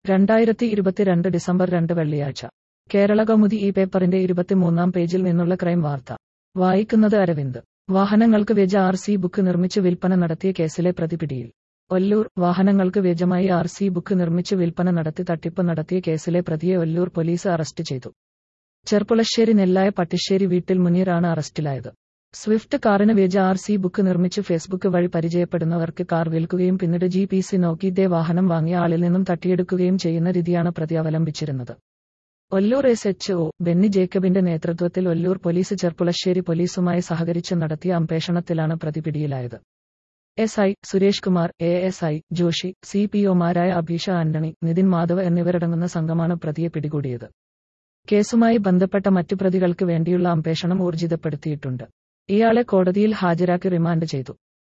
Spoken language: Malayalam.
രണ്ടായിരത്തി ഇരുപത്തിരണ്ട് ഡിസംബർ രണ്ട് വെള്ളിയാഴ്ച കേരള കൗമുദി ഈ പേപ്പറിന്റെ ഇരുപത്തിമൂന്നാം പേജിൽ നിന്നുള്ള ക്രൈം വാർത്ത വായിക്കുന്നത് അരവിന്ദ് വാഹനങ്ങൾക്ക് വ്യാജ ആർ സി ബുക്ക് നിർമ്മിച്ച് വിൽപ്പന നടത്തിയ കേസിലെ പ്രതി പിടിയിൽ ഒല്ലൂർ വാഹനങ്ങൾക്ക് വ്യാജമായി ആർ സി ബുക്ക് നിർമ്മിച്ച് വിൽപ്പന നടത്തി തട്ടിപ്പ് നടത്തിയ കേസിലെ പ്രതിയെ ഒല്ലൂർ പോലീസ് അറസ്റ്റ് ചെയ്തു ചെർപ്പുളശ്ശേരി നെല്ലായ പട്ടിശ്ശേരി വീട്ടിൽ മുനീറാണ് അറസ്റ്റിലായത് സ്വിഫ്റ്റ് കാറിന് വ്യാജ ആർ സി ബുക്ക് നിർമ്മിച്ച് ഫേസ്ബുക്ക് വഴി പരിചയപ്പെടുന്നവർക്ക് കാർ വിൽക്കുകയും പിന്നീട് ജി പി സി നോക്കി ഇതേ വാഹനം വാങ്ങിയ ആളിൽ നിന്നും തട്ടിയെടുക്കുകയും ചെയ്യുന്ന രീതിയാണ് പ്രതി അവലംബിച്ചിരുന്നത് Ollur S H O Benny ജേക്കബിന്റെ നേതൃത്വത്തിൽ ഒല്ലൂർ പോലീസ് ചെർപ്പുളശ്ശേരി പോലീസുമായി സഹകരിച്ച് നടത്തിയ അന്വേഷണത്തിലാണ് പ്രതി പിടിയിലായത് S I Suresh Kumar A S I Joshi C P ഒമാരായ അഭീഷ ആന്റണി നിതിൻ മാധവ് എന്നിവരടങ്ങുന്ന സംഘമാണ് പ്രതിയെ പിടികൂടിയത് കേസുമായി ബന്ധപ്പെട്ട മറ്റു പ്രതികൾക്ക് വേണ്ടിയുള്ള അന്വേഷണം ഊർജിതപ്പെടുത്തിയിട്ടുണ്ട് ഇയാളെ കോടതിയിൽ ഹാജരാക്കി റിമാൻഡ് ചെയ്തു